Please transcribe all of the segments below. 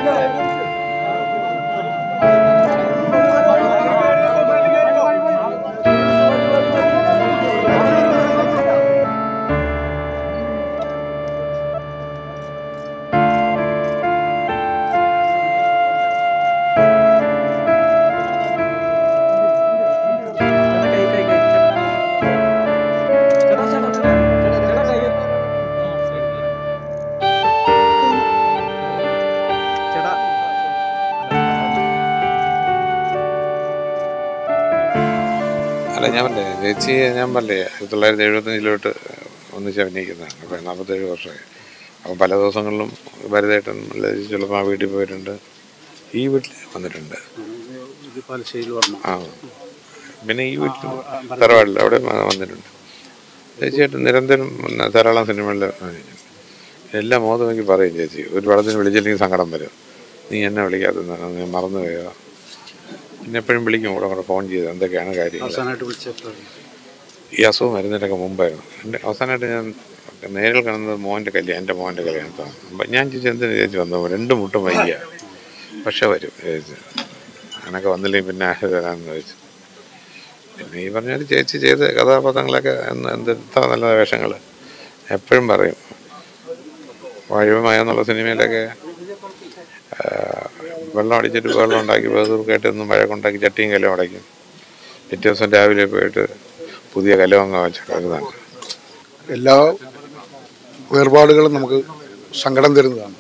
അല്ല ഞാൻ പറഞ്ഞേ ചേച്ചി ഞാൻ പറഞ്ഞേ ആയിരത്തി തൊള്ളായിരത്തി എഴുപത്തഞ്ചിലോട്ട് ഒന്നിച്ച് അഭിനയിക്കുന്നതാണ് അപ്പോൾ നാൽപ്പത്തേഴ് വർഷമായി അപ്പോൾ പല ദിവസങ്ങളിലും ഭരതേട്ടൻ ചിലപ്പോൾ ആ വീട്ടിൽ പോയിട്ടുണ്ട് ഈ വീട്ടിൽ വന്നിട്ടുണ്ട് ഇത് പാലശ്ശേരിയിൽ ഓർമ്മ ആ പിന്നെ ഈ വീട്ടിൽ തറവാടിൽ അവിടെ വന്നിട്ടുണ്ട് ചേച്ചിയായിട്ട് നിരന്തരം പിന്നെ ധാരാളം സിനിമകളിൽ അഭിനയിച്ചിട്ടുണ്ട്. എല്ലാ മോദം എനിക്ക് പറയും ചേച്ചി ഒരു പടത്തിന് വിളിച്ചില്ലെങ്കിൽ സങ്കടം വരും നീ എന്നെ വിളിക്കാത്തതാണ് നീ മറന്നു പോയോ പിന്നെ എപ്പോഴും വിളിക്കും കൂടെ കൂടെ ഫോൺ ചെയ്ത് എന്തൊക്കെയാണ് കാര്യങ്ങൾ അവസാനമായിട്ട് വിളിച്ചപ്പോൾ ഈ അസുഖം വരുന്നതിനൊക്കെ മുമ്പായിരുന്നു എൻ്റെ അവസാനമായിട്ട് ഞാൻ നേരിൽ കാണുന്നത് മോൻ്റെ കല്യാണം എൻ്റെ മോൻ്റെ കല്യാണത്താണ് അപ്പം ഞാൻ ചോദിച്ചു എന്തിനു ചേച്ചി വന്നു രണ്ട് മുട്ടും വയ്യ പക്ഷെ വരും ചേച്ചി അങ്ങനൊക്കെ വന്നില്ലെങ്കിൽ പിന്നെ ആര് തരാമെന്ന് ചോദിച്ചു പിന്നെ ഈ പറഞ്ഞാൽ ചേച്ചി ചെയ്ത കഥാപാത്രങ്ങളൊക്കെ എന്ന് എന്ത് ഇത്ര നല്ല വേഷങ്ങൾ എപ്പോഴും പറയും വഴിവുമായ എന്നുള്ള സിനിമയിലൊക്കെ ആ, വെള്ളം അടിച്ചിട്ട് വെള്ളം ഉണ്ടാക്കി വേദൂർക്കായിട്ട് എന്നും മഴ കൊണ്ടാക്കി ചട്ടിയും കലവും അടയ്ക്കും പിറ്റേ ദിവസം രാവിലെ പോയിട്ട് പുതിയ കലവങ്ങ വെച്ചിട്ടാണ് എല്ലാ വേർപാടുകളും നമുക്ക് സങ്കടം തരുന്നതാണ്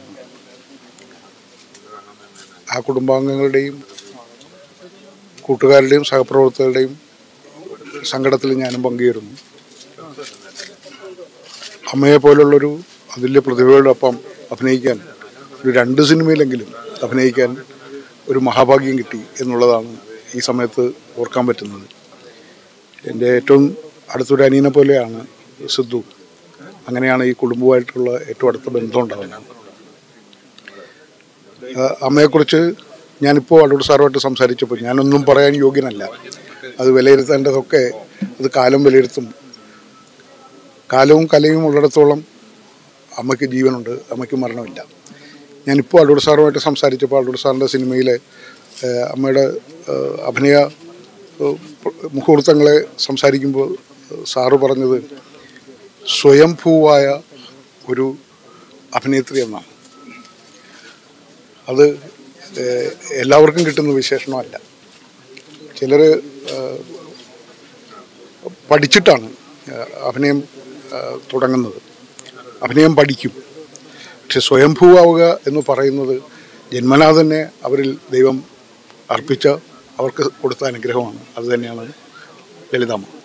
ആ കുടുംബാംഗങ്ങളുടെയും കൂട്ടുകാരുടെയും സഹപ്രവർത്തകരുടെയും സങ്കടത്തിൽ ഞാനും പങ്കുചേരുന്നു അമ്മയെ പോലുള്ളൊരു അതിലെ പ്രതിഭയോടൊപ്പം അഭിനയിക്കാൻ ഒരു രണ്ട് സിനിമയിലെങ്കിലും അഭിനയിക്കാൻ ഒരു മഹാഭാഗ്യം കിട്ടി എന്നുള്ളതാണ് ഈ സമയത്ത് ഓർക്കാൻ പറ്റുന്നത് എൻ്റെ ഏറ്റവും അടുത്തൊരു അനിയനെ പോലെയാണ് സിദ്ധു അങ്ങനെയാണ് ഈ കുടുംബമായിട്ടുള്ള ഏറ്റവും അടുത്ത ബന്ധം ഉണ്ടാകുന്നത് ആ, അമ്മയെക്കുറിച്ച് ഞാനിപ്പോൾ അടൂർ സാറുമായിട്ട് സംസാരിച്ചപ്പോൾ ഞാനൊന്നും പറയാൻ യോഗ്യനല്ല അത് വിലയിരുത്തേണ്ടതൊക്കെ അത് കാലം വിലയിരുത്തും കാലവും കലയും ഉള്ളിടത്തോളം അമ്മയ്ക്ക് ജീവനുണ്ട് അമ്മയ്ക്ക് മരണമില്ല ഞാനിപ്പോൾ അടൂർ സാറുമായിട്ട് സംസാരിച്ചപ്പോൾ അടൂർ സാറിൻ്റെ സിനിമയിലെ ആ, അമ്മയുടെ ആ, അഭിനയ ആ, മുഹൂർത്തങ്ങളെ സംസാരിക്കുമ്പോൾ സാറ് പറഞ്ഞത് സ്വയംഭൂവായ ഒരു അഭിനേത്രി എന്നാണ് അത് ഏഹ്, എല്ലാവർക്കും കിട്ടുന്ന വിശേഷണമല്ല ചിലർ പഠിച്ചിട്ടാണ് ഏഹ്, അഭിനയം ഏഹ്, തുടങ്ങുന്നത് അഭിനയം പഠിക്കും പക്ഷെ സ്വയംഭൂവാവുക എന്ന് പറയുന്നത് ജന്മനാ തന്നെ അവരിൽ ദൈവം അർപ്പിച്ച അവർക്ക് കൊടുത്ത അനുഗ്രഹമാണ് അത് തന്നെയാണ് ലളിതാമ്മ